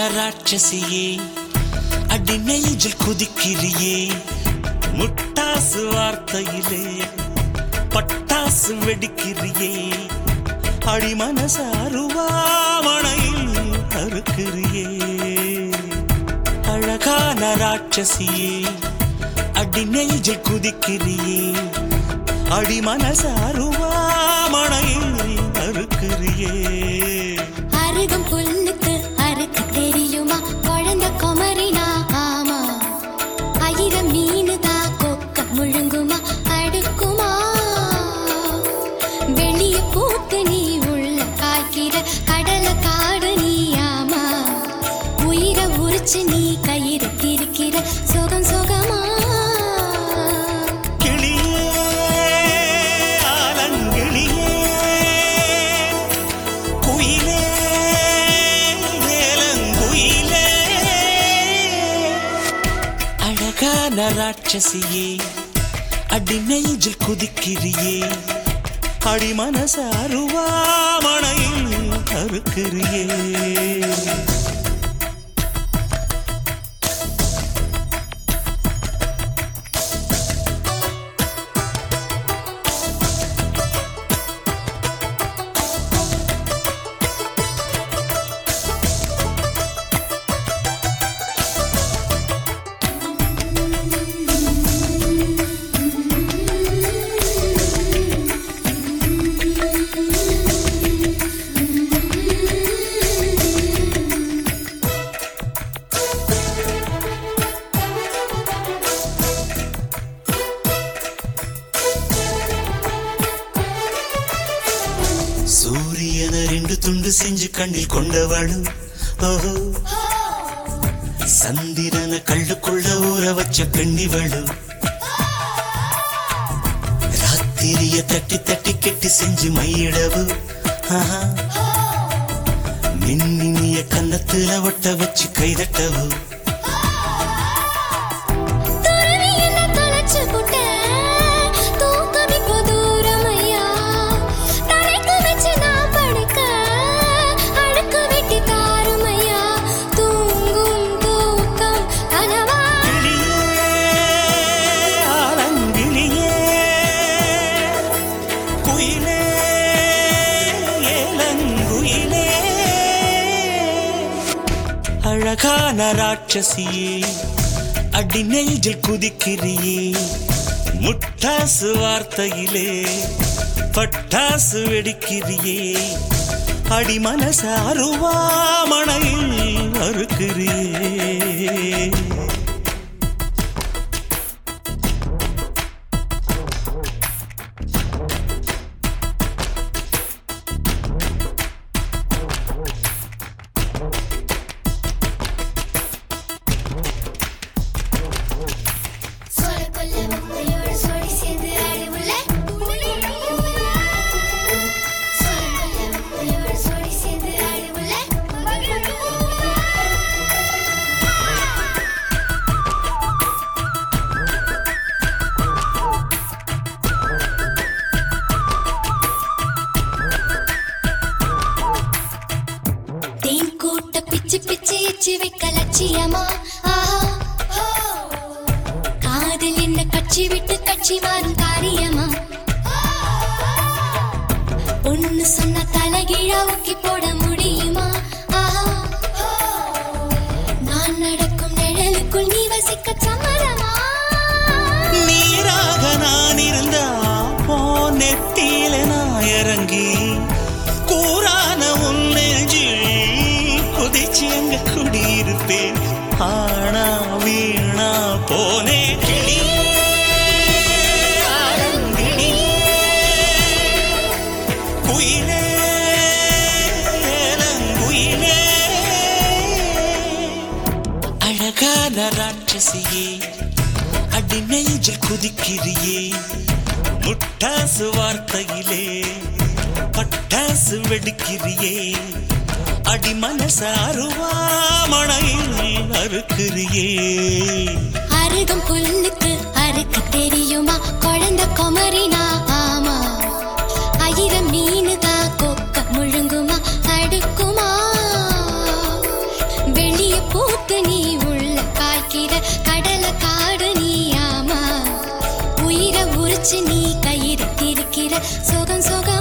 ராட்சசியே அடி நெஞ்சில் குதிக்கிறியே முட்டாசு வார்த்தையிலே பட்டாசு வெடிக்கிறியே அடி மனச அருவாமணையில் அறுக்கிறியே அழகான ராட்சசியே அடி நெஞ்சில் குதிக்கிறியே அடி மனச அருவாமணையில் அறுக்கிறியே அருகம் புல்லுக்கு அறுக்க தெரியுமா குழந்தை குமரினா ஆமா ஆயிரம் மீனுதா கொக்க முழுங்குமா அடுக்குமா வெளிய பூத்து நீ உள்ள காய்க்கிற கடல காடு நீ ஆமா உயிரை உரிச்சு நீ கயிறு திரிக்கிற சுகம் சுகமா கிளியே ஆலங்கிளியே குயிலே ஏலங்குயிலே அழகான ராட்சசியே அடி நெஞ்சில் குதிக்கிறியே அடி மனச அருவாமணையில் அறுக்கிறியே சூரியனை ரெண்டு துண்டு செஞ்சு கண்ணில் கொண்டவளு ஓஹோ சந்திரனை கள்ளுக்குள்ள ஊற வச்ச பெண்ணிவளு ராத்திரிய தட்டி தட்டி கெட்டி செஞ்சு மையிடவு ஆஹா. மின்னினிய கன்னத்துல ஒட்ட வச்சு கைதட்டவு துறவி என்ன தொலைச்சு புட்ட, தூக்கம் இப்போ தூரமையா. தரைக்கு வச்சு நான் படுக்க, அழுக்கு வெட்டி தாருமையா. தூங்கும் தூக்கம் கனவா? கிளியே, ஆலங்கிளியே, குயிலே, ஏலங்குயிலே. அழகான ராட்சசியே அடி நெஞ்சில் குதிக்கிறியே முட்டாசு வார்த்தையிலே பட்டாசு வெடிக்கிறியே அடி மனச அருவாமணையில் அறுக்கிறியே சோளக்கொல்ல முட்டையோட சோடி சேர்ந்து ஆடி உள்ள. சோளக்கொல்ல முட்டையோட சோடி சேர்ந்து ஆடி உள்ள. தேன் கூட்ட பிச்சு பிச்சு எச்சு வைக்க லட்சியமா ஆஹா காதல் என்ன கட்சி விட்டு கட்சி மாறும் காரியமா ஒன்னு சொன்ன தலைகீழா ஊக்கி போட முடியுமா ஆஹா நான் நடக்கும் நிழலுக்குள் நீ வசிக்க சம்மதமா நீராக நான் இருந்தா போ நெத்தியில நான் இறங்கி கூறான உன் நெஞ்சில் குதிச்சு எங்க குடியிருப்பேன் ஆனா வீணா போனே கிளியே, ஆலங்கிளியே, குயிலே, ஏலங்குயிலே. அழகான ராட்சசியே அடி நெஞ்சில் குதிக்கிறியே முட்டாசு வார்த்தையிலே பட்டாசு வெடிக்கிறியே அடி மனச அருவாமணையில் அறுக்கிறியே அருகம் புல்லுக்கு அறுக்க தெரியுமா குழந்தை குமரினா ஆமா ஆயிரம் மீனுதா கொக்க முழுங்குமா அடுக்குமா வெளி பார்த்து நீ உள்ள காய்க்கிற கடலை காடு நீ ஆமா உயிரை உரிச்சு நீ கயிறு திரிக்கிற சுகம் சுகம்